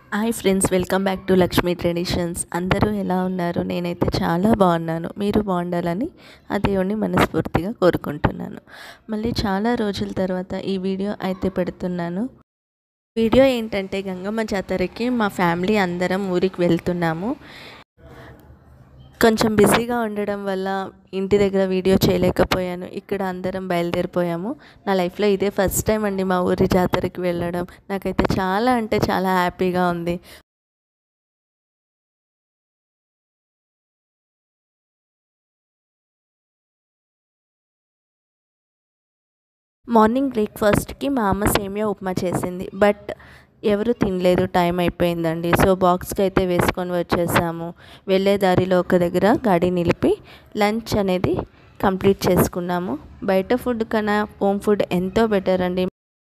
hi friends welcome back to Lakshmi traditions అందరూ ఎలా ఉన్నారు నేనైతే చాలా బాగున్నాను మీరు బాగుండాలని ఆ దేవుణ్ణి మనస్ఫూర్తిగా కోరుకుంటున్నాను మళ్ళీ చాలా రోజుల తర్వాత ఈ వీడియో అయితే పెడుతున్నాను వీడియో ఏంటంటే గంగమ్మ జాతరకి మా ఫ్యామిలీ అందరం ఊరికి వెళ్తున్నాము కొంచెం బిజీగా ఉండడం వల్ల ఇంటి దగ్గర వీడియో చేయలేకపోయాను ఇక్కడ అందరం బయలుదేరిపోయాము నా లైఫ్లో ఇదే ఫస్ట్ టైం అండి మా ఊరి జాతరకి వెళ్ళడం నాకైతే చాలా అంటే చాలా హ్యాపీగా ఉంది మార్నింగ్ బ్రేక్ఫాస్ట్కి మా అమ్మ సేమియా ఉప్మా చేసింది బట్ ఎవరు తినలేదు టైం అయిపోయిందండి సో బాక్స్కి అయితే వేసుకొని వచ్చేసాము వెళ్ళే దారిలో ఒక దగ్గర గాడి నిలిపి లంచ్ అనేది కంప్లీట్ చేసుకున్నాము బయట ఫుడ్ కన్నా హోమ్ ఫుడ్ ఎంతో బెటర్ అండి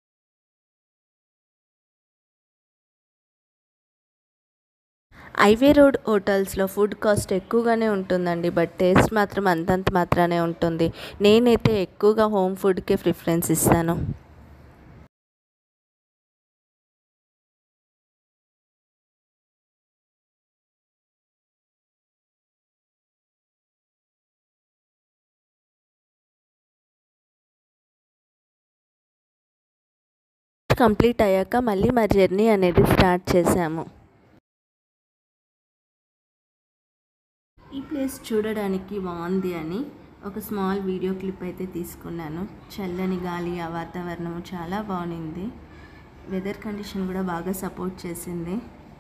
హైవే రోడ్ హోటల్స్లో ఫుడ్ కాస్ట్ ఎక్కువగానే ఉంటుందండి బట్ టేస్ట్ మాత్రం అంతంత మాత్రానే ఉంటుంది నేనైతే ఎక్కువగా హోమ్ ఫుడ్కే ప్రిఫరెన్స్ ఇస్తాను కంప్లీట్ అయ్యాక మళ్ళీ మా జర్నీ అనేది స్టార్ట్ చేసాము ఈ ప్లేస్ చూడడానికి బాగుంది అని ఒక స్మాల్ వీడియో క్లిప్ అయితే తీసుకున్నాను చల్లని గాలి ఆ వాతావరణం చాలా బాగుంది వెదర్ కండిషన్ కూడా బాగా సపోర్ట్ చేసింది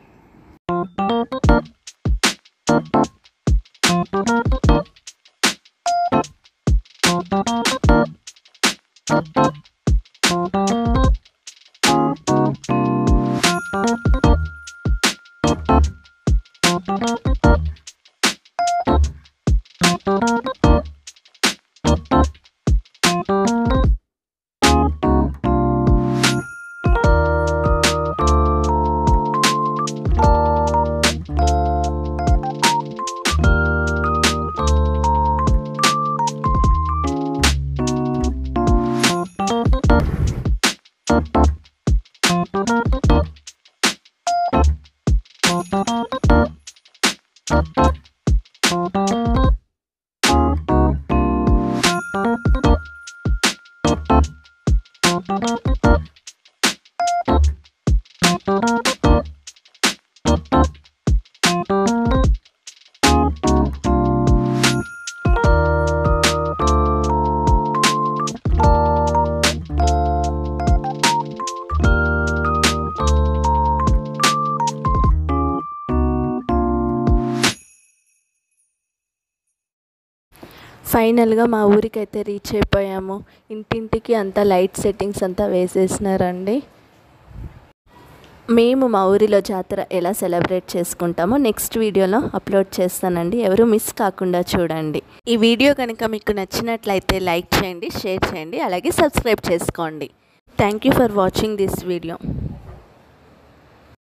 ఫైనల్గా మా ఊరికి అయితే రీచ్ అయిపోయాము ఇంటింటికి అంతా లైట్ సెట్టింగ్స్ అంతా వేసేసినారండి మేము మా ఊరిలో జాతర ఎలా సెలబ్రేట్ చేసుకుంటామో నెక్స్ట్ వీడియోలో అప్లోడ్ చేస్తానండి ఎవరు మిస్ కాకుండా చూడండి ఈ వీడియో కనుక మీకు నచ్చినట్లయితే లైక్ చేయండి షేర్ చేయండి అలాగే సబ్స్క్రైబ్ చేసుకోండి thank you for watching this video